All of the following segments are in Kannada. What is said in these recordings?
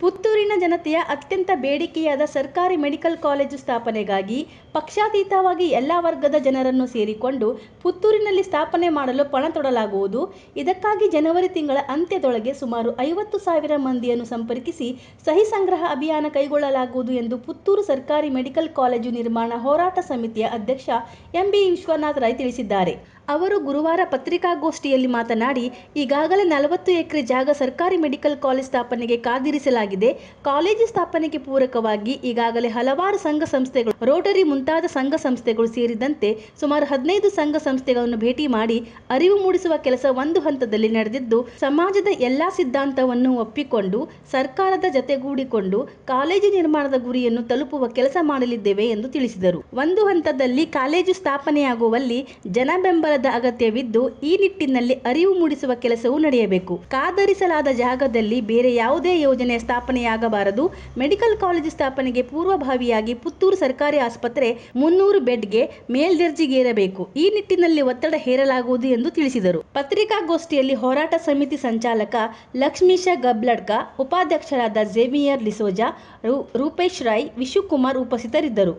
ಪುತ್ತೂರಿನ ಜನತೆಯ ಅತ್ಯಂತ ಬೇಡಿಕೆಯಾದ ಸರ್ಕಾರಿ ಮೆಡಿಕಲ್ ಕಾಲೇಜು ಸ್ಥಾಪನೆಗಾಗಿ ಪಕ್ಷಾತೀತವಾಗಿ ಎಲ್ಲ ವರ್ಗದ ಜನರನ್ನು ಸೇರಿಕೊಂಡು ಪುತ್ತೂರಿನಲ್ಲಿ ಸ್ಥಾಪನೆ ಮಾಡಲು ಪಣ ತೊಡಲಾಗುವುದು ಇದಕ್ಕಾಗಿ ಜನವರಿ ತಿಂಗಳ ಅಂತ್ಯದೊಳಗೆ ಸುಮಾರು ಐವತ್ತು ಸಾವಿರ ಮಂದಿಯನ್ನು ಸಂಪರ್ಕಿಸಿ ಸಹಿ ಸಂಗ್ರಹ ಅಭಿಯಾನ ಕೈಗೊಳ್ಳಲಾಗುವುದು ಎಂದು ಪುತ್ತೂರು ಸರ್ಕಾರಿ ಮೆಡಿಕಲ್ ಕಾಲೇಜು ನಿರ್ಮಾಣ ಹೋರಾಟ ಸಮಿತಿಯ ಅಧ್ಯಕ್ಷ ಎಂಬಿ ವಿಶ್ವನಾಥ್ ರೈ ತಿಳಿಸಿದ್ದಾರೆ ಅವರು ಗುರುವಾರ ಪತ್ರಿಕಾಗೋಷ್ಠಿಯಲ್ಲಿ ಮಾತನಾಡಿ ಈಗಾಗಲೇ ನಲವತ್ತು ಎಕರೆ ಜಾಗ ಸರ್ಕಾರಿ ಮೆಡಿಕಲ್ ಕಾಲೇಜ್ ಸ್ಥಾಪನೆಗೆ ಕಾದಿರಿಸಲಾಗಿದೆ ಕಾಲೇಜು ಸ್ಥಾಪನೆಗೆ ಪೂರಕವಾಗಿ ಈಗಾಗಲೇ ಹಲವಾರು ಸಂಘ ಸಂಸ್ಥೆಗಳು ರೋಟರಿ ಮುಂತಾದ ಸಂಘ ಸಂಸ್ಥೆಗಳು ಸೇರಿದಂತೆ ಸುಮಾರು ಹದಿನೈದು ಸಂಘ ಸಂಸ್ಥೆಗಳನ್ನು ಭೇಟಿ ಮಾಡಿ ಅರಿವು ಮೂಡಿಸುವ ಕೆಲಸ ಒಂದು ಹಂತದಲ್ಲಿ ನಡೆದಿದ್ದು ಸಮಾಜದ ಎಲ್ಲಾ ಸಿದ್ಧಾಂತವನ್ನು ಒಪ್ಪಿಕೊಂಡು ಸರ್ಕಾರದ ಜತೆಗೂಡಿಕೊಂಡು ಕಾಲೇಜು ನಿರ್ಮಾಣದ ಗುರಿಯನ್ನು ತಲುಪುವ ಕೆಲಸ ಮಾಡಲಿದ್ದೇವೆ ಎಂದು ತಿಳಿಸಿದರು ಒಂದು ಹಂತದಲ್ಲಿ ಕಾಲೇಜು ಸ್ಥಾಪನೆಯಾಗುವಲ್ಲಿ ಜನ ಬೆಂಬಲದ ಅಗತ್ಯವಿದ್ದು ಈ ನಿಟ್ಟಿನಲ್ಲಿ ಅರಿವು ಮೂಡಿಸುವ ಕೆಲಸವೂ ನಡೆಯಬೇಕು ಕಾದರಿಸಲಾದ ಜಾಗದಲ್ಲಿ ಬೇರೆ ಯಾವುದೇ ಯೋಜನೆ ಸ್ಥಾಪನೆಯಾಗಬಾರದು ಮೆಡಿಕಲ್ ಕಾಲೇಜು ಸ್ಥಾಪನೆಗೆ ಪೂರ್ವಭಾವಿಯಾಗಿ ಪುತ್ತೂರು ಸರ್ಕಾರಿ ಆಸ್ಪತ್ರೆ ಮುನ್ನೂರು ಬೆಡ್ಗೆ ಮೇಲ್ದರ್ಜೆಗೇರಬೇಕು ಈ ನಿಟ್ಟಿನಲ್ಲಿ ಒತ್ತಡ ಹೇರಲಾಗುವುದು ಎಂದು ತಿಳಿಸಿದರು ಪತ್ರಿಕಾಗೋಷ್ಠಿಯಲ್ಲಿ ಹೋರಾಟ ಸಮಿತಿ ಸಂಚಾಲಕ ಲಕ್ಷ್ಮೀಶ ಗಬ್ಲಡ್ಕ ಉಪಾಧ್ಯಕ್ಷರಾದ ಜೇವಿಯರ್ ಲಿಸೋಜಾ ರೂ- ರೂಪೇಶ್ ರೈ ವಿಶುಕುಮಾರ್ ಉಪಸ್ಥಿತರಿದ್ದರು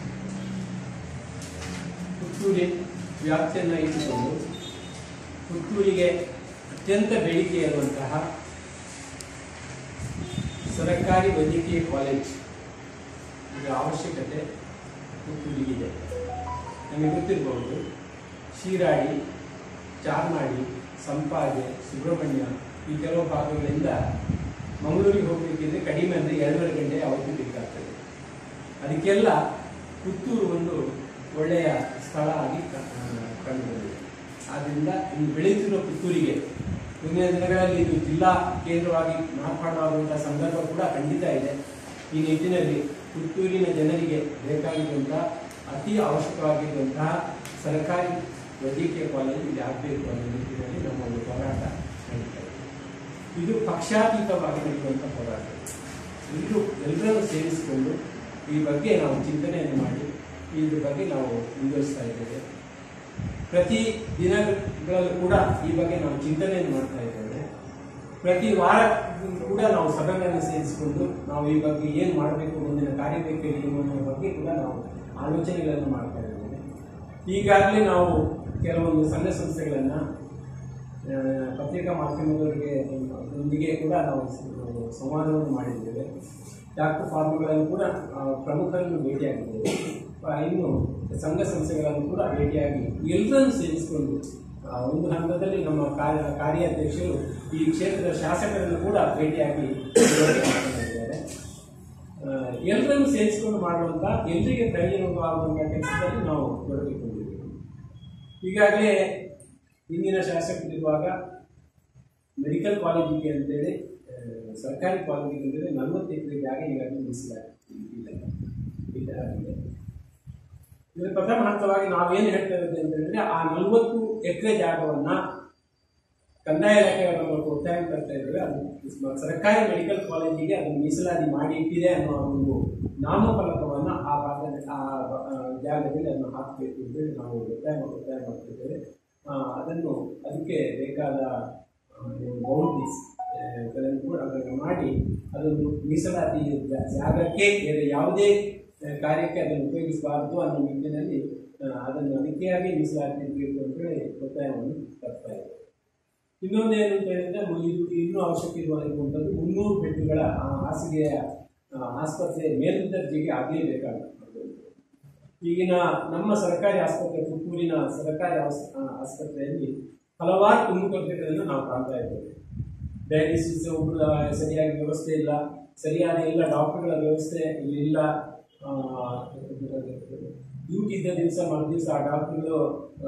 ಪುತ್ತೂರಿ ವ್ಯಾಪ್ತಿಯನ್ನು ಇಟ್ಟುಕೊಂಡು ಪುತ್ತೂರಿಗೆ ಅತ್ಯಂತ ಬೇಡಿಕೆ ಇರುವಂತಹ ಸರ್ಕಾರಿ ವೈದ್ಯಕೀಯ ಕಾಲೇಜ್ ಇದರ ಅವಶ್ಯಕತೆ ಪುತ್ತೂರಿಗಿದೆ ನಮಗೆ ಗೊತ್ತಿರಬಹುದು ಶೀರಾಡಿ ಚಾರ್ಮಾಡಿ ಸಂಪಾಜೆ ಸುಬ್ರಹ್ಮಣ್ಯ ಈ ಕೆಲವು ಭಾಗಗಳಿಂದ ಮಂಗಳೂರಿಗೆ ಹೋಗಬೇಕಿದ್ರೆ ಕಡಿಮೆ ಅಂದರೆ ಎರಡೂವರೆ ಗಂಟೆ ಅವಧಿ ಬೇಕಾಗ್ತದೆ ಅದಕ್ಕೆಲ್ಲ ಪುತ್ತೂರು ಒಂದು ಒಳ್ಳೆಯ ಸ್ಥಳ ಆಗಿ ಕ- ಕಂಡುಬಂದಿದೆ ಆದ್ದರಿಂದ ಇನ್ನು ಬೆಳೆಯುತ್ತಿರುವ ಪುತ್ತೂರಿಗೆ ಮುಂದಿನ ದಿನಗಳಲ್ಲಿ ಇದು ಜಿಲ್ಲಾ ಕೇಂದ್ರವಾಗಿ ಮಾರ್ಪಾಡಾಗುವಂತಹ ಸಂದರ್ಭ ಕೂಡ ಖಂಡಿತ ಇದೆ ಈ ನಿಟ್ಟಿನಲ್ಲಿ ಪುತ್ತೂರಿನ ಜನರಿಗೆ ಬೇಕಾಗಿರುವಂತಹ ಅತಿ ಅವಶ್ಯಕವಾಗಿರುವಂತಹ ಸರ್ಕಾರಿ ವೈದ್ಯಕೀಯ ಕಾಲೇಜು ಇಲ್ಲಿ ಆಗಬೇಕು ಅನ್ನೋ ನಿಟ್ಟಿನಲ್ಲಿ ನಮ್ಮ ಒಂದು ಹೋರಾಟ ನಡೀತಾ ಇದೆ ಇದು ಪಕ್ಷಾತೀತವಾಗಿ ನಡೆಯುವಂಥ ಹೋರಾಟ ಎಲ್ಲರೂ ಎಲ್ಲರನ್ನು ಸೇರಿಸಿಕೊಂಡು ಈ ಬಗ್ಗೆ ನಾವು ಚಿಂತನೆಯನ್ನು ಮಾಡಿ ಇದ್ರ ಬಗ್ಗೆ ನಾವು ಮುಂದುವರಿಸ್ತಾ ಇದ್ದೇವೆ ಪ್ರತಿ ದಿನಗಳಲ್ಲೂ ಕೂಡ ಈ ಬಗ್ಗೆ ನಾವು ಚಿಂತನೆಯನ್ನು ಮಾಡ್ತಾ ಇದ್ದೇವೆ ಪ್ರತಿ ವಾರ ಕೂಡ ನಾವು ಸಭೆಗಳನ್ನು ಸೇರಿಸಿಕೊಂಡು ನಾವು ಈ ಬಗ್ಗೆ ಏನು ಮಾಡಬೇಕು ಮುಂದಿನ ಕಾರ್ಯವೈಖರಿ ಏನು ಅನ್ನೋ ಬಗ್ಗೆ ಕೂಡ ನಾವು ಆಲೋಚನೆಗಳನ್ನು ಮಾಡ್ತಾ ಇದ್ದೇವೆ ಈಗಾಗಲೇ ನಾವು ಕೆಲವೊಂದು ಸಂಘ ಸಂಸ್ಥೆಗಳನ್ನು ಆ, ಪತ್ರಿಕಾ ಮಾಧ್ಯಮದವರಿಗೆ ಒಂದಿಗೆ ಕೂಡ ನಾವು ಸ- ಸಂವಾದವನ್ನು ಮಾಡಿದ್ದೇವೆ ಡಾಕ್ಟರ್ ಫಾರ್ಮಗಳನ್ನು ಕೂಡ ಆ, ಪ್ರಮುಖರನ್ನು ಭೇಟಿಯಾಗಿದ್ದೇವೆ ಆ, ಇನ್ನು ಸಂಘ ಸಂಸ್ಥೆಗಳನ್ನು ಕೂಡ ಭೇಟಿಯಾಗಿ ಎಲ್ಲರನ್ನು ಸೇರಿಸಿಕೊಂಡು ಆ, ಒಂದು ಹಂತದಲ್ಲಿ ನಮ್ಮ ಕಾರ್ಯ ಕಾರ್ಯಾಧ್ಯಕ್ಷರು ಈ ಕ್ಷೇತ್ರದ ಶಾಸಕರನ್ನು ಕೂಡ ಭೇಟಿಯಾಗಿ ಈ ಬಗ್ಗೆ ಮಾತನಾಡಿದ್ದಾರೆ ಆ, ಎಲ್ಲರನ್ನು ಸೇರಿಸಿಕೊಂಡು ಮಾಡುವಂತ ಎಲ್ಲರಿಗೆ ಪ್ರಯೋಜನವಾಗುವಂತ ಕೆಲಸದಲ್ಲಿ ನಾವು ತೊಡಗಿಕೊಂಡಿದ್ದೇವೆ ಈಗಾಗಲೇ ಹಿಂದಿನ ಶಾಸಕರಿರುವಾಗ ಮೆಡಿಕಲ್ ಕಾಲೇಜಿಗೆ ಅಂತೇಳಿ ಆ, ಸರ್ಕಾರಿ ಕಾಲೇಜಿಗೆ ಅಂತೇಳಿ ನಲವತ್ತು ಎಕರೆ ಜಾಗ ಈಗಾಗಲೇ ಮೀಸಲಾಗಿದೆ ಇದಾಗಿದೆ ಇದರ ಪ್ರಥಮ ಹಂತವಾಗಿ ನಾವೇನು ಹೇಳ್ತಾ ಇರೋದು ಅಂತ ಹೇಳಿದ್ರೆ ಆ ನಲವತ್ತು ಎಕರೆ ಜಾಗವನ್ನ ಕಂದಾಯ ಇಲಾಖೆಯವರ ಮೂಲಕ ಒತ್ತಾಯ ಮಾಡ್ತಾ ಇದ್ದೇವೆ ಅದು ಸರ್ಕಾರಿ ಮೆಡಿಕಲ್ ಕಾಲೇಜಿಗೆ ಅದನ್ನು ಮೀಸಲಾತಿ ಮಾಡಿ ಇಟ್ಟಿದೆ ಅನ್ನೋ ಒಂದು ನಾಮಫಲಕವನ್ನ ಆ ಭಾಗದಲ್ಲಿ ಆ ಬ- ಆ ಜಾಗದಲ್ಲಿ ಅದನ್ನು ಹಾಕಬೇಕು ಅಂತೇಳಿ ನಾವು ಒತ್ತಾಯ ಮಾಡಿ- ಒತ್ತಾಯ ಮಾಡ್ತಿದ್ದೇವೆ ಆ, ಅದನ್ನು ಅದಕ್ಕೆ ಬೇಕಾದ ಬೌಂಡ್ರೀಸ್ ಗಳನ್ನು ಕೂಡ ಅದನ್ನು ಮಾಡಿ ಅದನ್ನು ಮೀಸಲಾತಿ ಜಾ- ಜಾಗಕ್ಕೆ ಬೇರೆ ಯಾವುದೇ ಆ, ಕಾರ್ಯಕ್ಕೆ ಅದನ್ನು ಉಪಯೋಗಿಸಬಾರದು ಅನ್ನೋ ನಿಟ್ಟಿನಲ್ಲಿ ಆ, ಅದನ್ನು ಅದಕ್ಕೆಯಾಗಿ ಮೀಸಲಾತಿ ಇರಬೇಕು ಅಂತೇಳಿ ಒತ್ತಾಯವನ್ನು ತರ್ತಾ ಇದೆ ಇನ್ನೊಂದು ಏನು ಅಂತ ಹೇಳಿದ್ರೆ ಮು- ಇದು ಇನ್ನೂ ಅವಶ್ಯಕ ಇರುವ ಇರುವಂಥದ್ದು ಮುನ್ನೂರು ಬೆಡ್ಗಳ ಆ ಹಾಸಿಗೆಯ ಆ, ಆಸ್ಪತ್ರೆ ಮೇಲ್ದರ್ಜೆಗೆ ಆಗಲೇಬೇಕಾಗುತ್ತೆ ಈಗಿನ ನಮ್ಮ ಸರ್ಕಾರಿ ಆಸ್ಪತ್ರೆ ಪುತ್ತೂರಿನ ಸರ್ಕಾರಿ ಆಸ್- ಆ, ಆಸ್ಪತ್ರೆಯಲ್ಲಿ ಹಲವಾರು ಕುಂದುಕೊರತೆಗಳನ್ನು ನಾವು ಕಾಣ್ತಾ ಇದ್ದೇವೆ ಡಯಾಲಿಸಿಸ್ ಒಬ್ಬರ ಸರಿಯಾಗಿ ವ್ಯವಸ್ಥೆ ಇಲ್ಲ ಸರಿಯಾದ ಎಲ್ಲ ಡಾಕ್ಟರ್ಗಳ ವ್ಯವಸ್ಥೆ ಇಲ್ಲಿ ಇಲ್ಲ ಡ್ಯೂಟಿ ಇದ್ದ ದಿವಸ ಮರು ದಿವಸ ಆ ಡಾಕ್ಟರ್ಗಳು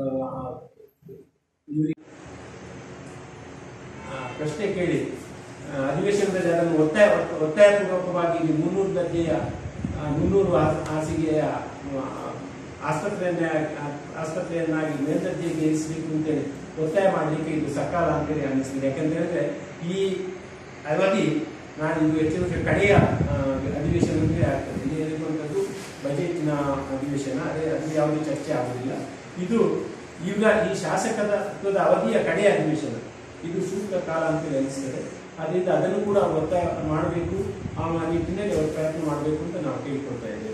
ಇವ್ರಿಗೆ ಆ, ಪ್ರಶ್ನೆ ಕೇಳಿ ಆ, ಅಧಿವೇಶನದಲ್ಲಿ ಅದನ್ನು ಒತ್ತಾಯ ಒತ್ತಾಯಪೂರ್ವಕವಾಗಿ ಇಲ್ಲಿ ಮುನ್ನೂರು ದರ್ಜೆಯ ಆ, ಮುನ್ನೂರು ಹಾ- ಹಾಸಿಗೆಯ ಆ, ಆಸ್ಪತ್ರೆಯನ್ನ ಆಸ್ಪತ್ರೆಯನ್ನಾಗಿ ಮೇಲ್ದರ್ಜೆಗೆ ಇರಿಸಬೇಕು ಅಂತೇಳಿ ಒತ್ತಾಯ ಮಾಡಲಿಕ್ಕೆ ಇದು ಸಕಾಲ ಅಂತೇಳಿ ಅನ್ನಿಸ್ತಿದೆ ಯಾಕಂತ ಹೇಳಿದ್ರೆ ಈ ಅವಧಿ ನಾನು ಇದು ಹೆಚ್ಚಿನ ವರ್ಷ ಕಡೆಯ ಆ, ಅಧಿವೇಶನಕ್ಕೆ ಆಗ್ತದೆ ಇಲ್ಲಿ ಇರುವಂಥದ್ದು ಬಜೆಟ್ನ ಅಧಿವೇಶನ ಅದೇ ಅದು ಯಾವುದೇ ಚರ್ಚೆ ಆಗುವುದಿಲ್ಲ ಇದು ಈಗ ಈ ಶಾಸಕದ ಅವಧಿಯ ಕಡೆಯ ಅಧಿವೇಶನ ಇದು ಸೂಕ್ತ ಕಾಲ ಅಂತ ಅನಿಸ್ತದೆ ಅದರಿಂದ ಅದನ್ನು ಕೂಡ ಒತ್ತಾಯ ಮಾಡಬೇಕು ಆ ನಿಟ್ಟಿನಲ್ಲಿ ಅವರು ಪ್ರಯತ್ನ ಮಾಡಬೇಕು ಅಂತ ನಾವು ಕೇಳ್ಕೊಳ್ತಾ ಇದ್ದೇವೆ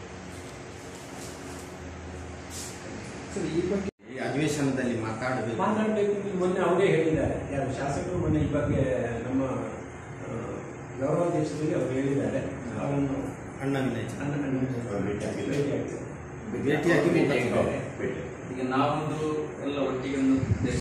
ಸರ್ ಈ ಬಗ್ಗೆ ಈ ಅಧಿವೇಶನದಲ್ಲಿ ಮಾತಾಡಬೇಕು ಮಾತನಾಡಬೇಕು ಅಂತ ಮೊನ್ನೆ ಅವರೇ ಹೇಳಿದ್ದಾರೆ ಯಾರು ಶಾಸಕರು ಮೊನ್ನೆ ಈ ಬಗ್ಗೆ ನಮ್ಮ ಆ, ಗೌರವಾಧ್ಯಕ್ಷರಿಗೆ ಅವರು ಹೇಳಿದ್ದಾರೆ ಅವರನ್ನು ಅಣ್ಣ ವಿನಯ್ ಅನ್ನ ಅನ್ನ ಭೇಟಿಯಾಗ್ತಾರೆ. ಭೇಟಿಯಾಗಿ ಮಾತಾಡ್ತಾರೆ. ಈಗ ನಾವೊಂದು ಎಲ್ಲ ಒಟ್ಟಿಗೆ ಒಂದು